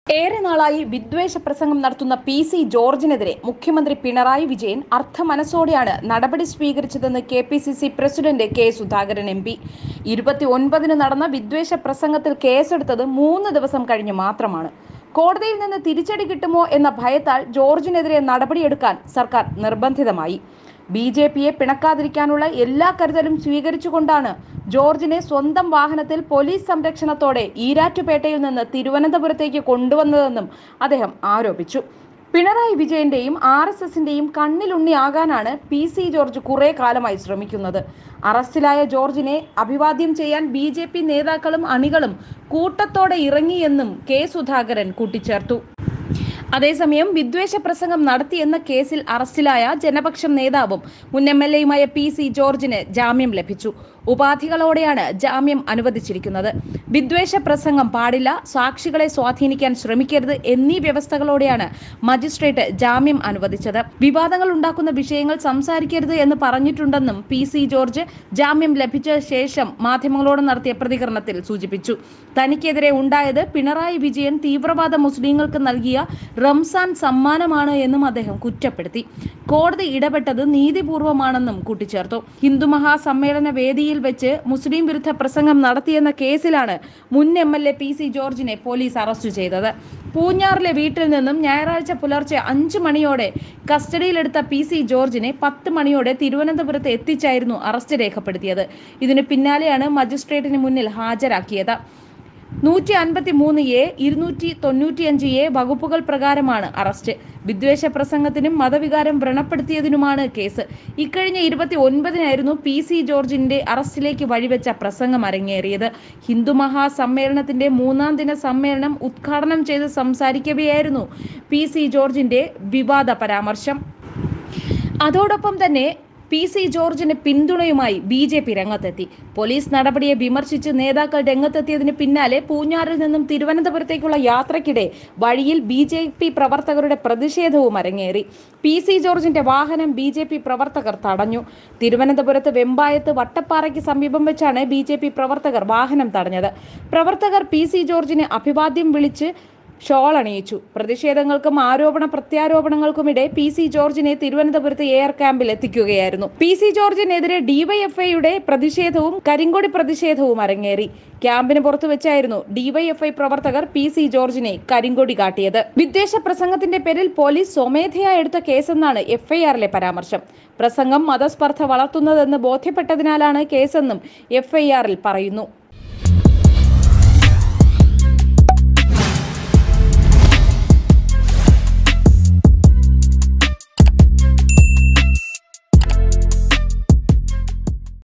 ഏറെ നാളായി വിദ്വേഷ പ്രസംഗം നടത്തുന്ന പി സി ജോർജിനെതിരെ മുഖ്യമന്ത്രി പിണറായി വിജയൻ അർത്ഥമനസ്സോടെയാണ് നടപടി സ്വീകരിച്ചതെന്ന് K P C C president K Sudhakaran M P ഇരുപത്തി ഒൻപതിന് നടന്ന വിദ്വേഷ പ്രസംഗത്തിൽ കേസെടുത്തത് മൂന്ന് ദിവസം കഴിഞ്ഞ് മാത്രമാണ് കോടതിയിൽ നിന്ന് തിരിച്ചടി കിട്ടുമോ എന്ന ഭയത്താൽ ജോർജിനെതിരെ നടപടിയെടുക്കാൻ സർക്കാർ നിർബന്ധിതമായി ബി ജെ പിയെ പിണക്കാതിരിക്കാനുള്ള എല്ലാ കരുതലും സ്വീകരിച്ചുകൊണ്ടാണ് ജോർജിനെ സ്വന്തം വാഹനത്തിൽ പോലീസ് സംരക്ഷണത്തോടെ ഈരാറ്റുപേട്ടയിൽ നിന്ന് തിരുവനന്തപുരത്തേക്ക് കൊണ്ടുവന്നതെന്നും അദ്ദേഹം ആരോപിച്ചു പിണറായി വിജയന്റെയും ആർ എസ് എസിന്റെയും കണ്ണിലുണ്ണിയാകാനാണ് പി സി ജോർജ് കുറെ കാലമായി ശ്രമിക്കുന്നത് അറസ്റ്റിലായ ജോർജിനെ അഭിവാദ്യം ചെയ്യാൻ ബി ജെ പി നേതാക്കളും അണികളും കൂട്ടത്തോടെ ഇറങ്ങിയെന്നും കെ സുധാകരൻ കൂട്ടിച്ചേർത്തു അതേസമയം വിദ്വേഷ പ്രസംഗം നടത്തിയെന്ന കേസിൽ അറസ്റ്റിലായ ജനപക്ഷം നേതാവും മുൻ എം എൽ എയുമായ പി സി ജോർജിന് ജാമ്യം ലഭിച്ചു ഉപാധികളോടെയാണ് ജാമ്യം അനുവദിച്ചിരിക്കുന്നത് വിദ്വേഷ പ്രസംഗം പാടില്ല സാക്ഷികളെ സ്വാധീനിക്കാൻ ശ്രമിക്കരുത് എന്നീ വ്യവസ്ഥകളോടെയാണ് മജിസ്ട്രേറ്റ് ജാമ്യം അനുവദിച്ചത് വിവാദങ്ങൾ ഉണ്ടാക്കുന്ന വിഷയങ്ങൾ സംസാരിക്കരുത് എന്ന് പറഞ്ഞിട്ടുണ്ടെന്നും പി സി ജോർജ് ജാമ്യം ലഭിച്ച ശേഷം മാധ്യമങ്ങളോട് നടത്തിയ പ്രതികരണത്തിൽ സൂചിപ്പിച്ചു തനിക്കെതിരെ ഉണ്ടായത് പിണറായി വിജയൻ തീവ്രവാദ മുസ്ലിങ്ങൾക്ക് നൽകിയ റംസാൻ സമ്മാനമാണ് എന്നും അദ്ദേഹം കുറ്റപ്പെടുത്തി കോടതി ഇടപെട്ടത് നീതിപൂർവമാണെന്നും കൂട്ടിച്ചേർത്തു ഹിന്ദു മഹാസമ്മേളന വേദിയിൽ വെച്ച് മുസ്ലിം വിരുദ്ധ പ്രസംഗം നടത്തിയെന്ന കേസിലാണ് മുൻ M L A P C ജോർജിനെ പോലീസ് അറസ്റ്റ് ചെയ്തത് പൂഞ്ഞാറിലെ വീട്ടിൽ നിന്നും ഞായറാഴ്ച പുലർച്ചെ അഞ്ചു മണിയോടെ കസ്റ്റഡിയിലെടുത്ത പി സി ജോർജിനെ പത്ത് മണിയോടെ തിരുവനന്തപുരത്ത് എത്തിച്ചായിരുന്നു അറസ്റ്റ് രേഖപ്പെടുത്തിയത് ഇതിന് പിന്നാലെയാണ് മജിസ്ട്രേറ്റിന് മുന്നിൽ ഹാജരാക്കിയത് നൂറ്റി അൻപത്തി മൂന്ന് എ ഇരുന്നൂറ്റി തൊണ്ണൂറ്റിയഞ്ച് എ വകുപ്പുകൾ പ്രകാരമാണ് അറസ്റ്റ് വിദ്വേഷ പ്രസംഗത്തിനും മതവികാരം വ്രണപ്പെടുത്തിയതിനുമാണ് കേസ് ഇക്കഴിഞ്ഞ ഇരുപത്തി ഒൻപതിനായിരുന്നു പി സി ജോർജിന്റെ അറസ്റ്റിലേക്ക് വഴിവെച്ച പ്രസംഗം അരങ്ങേറിയത് ഹിന്ദു മഹാസമ്മേളനത്തിന്റെ മൂന്നാം ദിന സമ്മേളനം ഉദ്ഘാടനം ചെയ്ത് സംസാരിക്കവെയായിരുന്നു പി സി ജോർജിന്റെ വിവാദ പരാമർശം അതോടൊപ്പം തന്നെ പി സി ജോർജിന് പിന്തുണയുമായി ബി ജെ പി രംഗത്തെത്തി പോലീസ് നടപടിയെ വിമർശിച്ച് നേതാക്കൾ രംഗത്തെത്തിയതിന് പിന്നാലെ പൂഞ്ഞാറിൽ നിന്നും തിരുവനന്തപുരത്തേക്കുള്ള യാത്രയ്ക്കിടെ വഴിയിൽ ബി ജെ പി പ്രവർത്തകരുടെ പ്രതിഷേധവും അരങ്ങേറി പി സി ജോർജിന്റെ വാഹനം ബി ജെ പി പ്രവർത്തകർ തടഞ്ഞു തിരുവനന്തപുരത്ത് വെമ്പായത്ത് വട്ടപ്പാറയ്ക്ക് സമീപം വെച്ചാണ് ബി ജെ പി പ്രവർത്തകർ വാഹനം തടഞ്ഞത് പ്രവർത്തകർ പി സി ജോർജിന് അഭിവാദ്യം വിളിച്ച് ഷോൾ അണിയിച്ചു പ്രതിഷേധങ്ങൾക്കും ആരോപണ പ്രത്യാരോപണങ്ങൾക്കുമിടെ പി സി ജോർജിനെ തിരുവനന്തപുരത്ത് എയർ ക്യാമ്പിൽ എത്തിക്കുകയായിരുന്നു പി സി ജോർജിനെതിരെ ഡിവൈഎഫ്ഐയുടെ പ്രതിഷേധവും കരിങ്കൊടി പ്രതിഷേധവും അരങ്ങേറി ക്യാമ്പിന് പുറത്തു വെച്ചായിരുന്നു ഡിവൈഎഫ്ഐ പ്രവർത്തകർ പി സി ജോർജിനെ കരിങ്കൊടി കാട്ടിയത് വിദ്വേഷ പ്രസംഗത്തിന്റെ പേരിൽ പോലീസ് സ്വമേധയാ എടുത്ത കേസെന്നാണ് എഫ്ഐആറിലെ പരാമർശം പ്രസംഗം മതസ്പർദ്ധ വളർത്തുന്നതെന്ന് ബോധ്യപ്പെട്ടതിനാലാണ് കേസെന്നും എഫ്ഐആറിൽ പറയുന്നു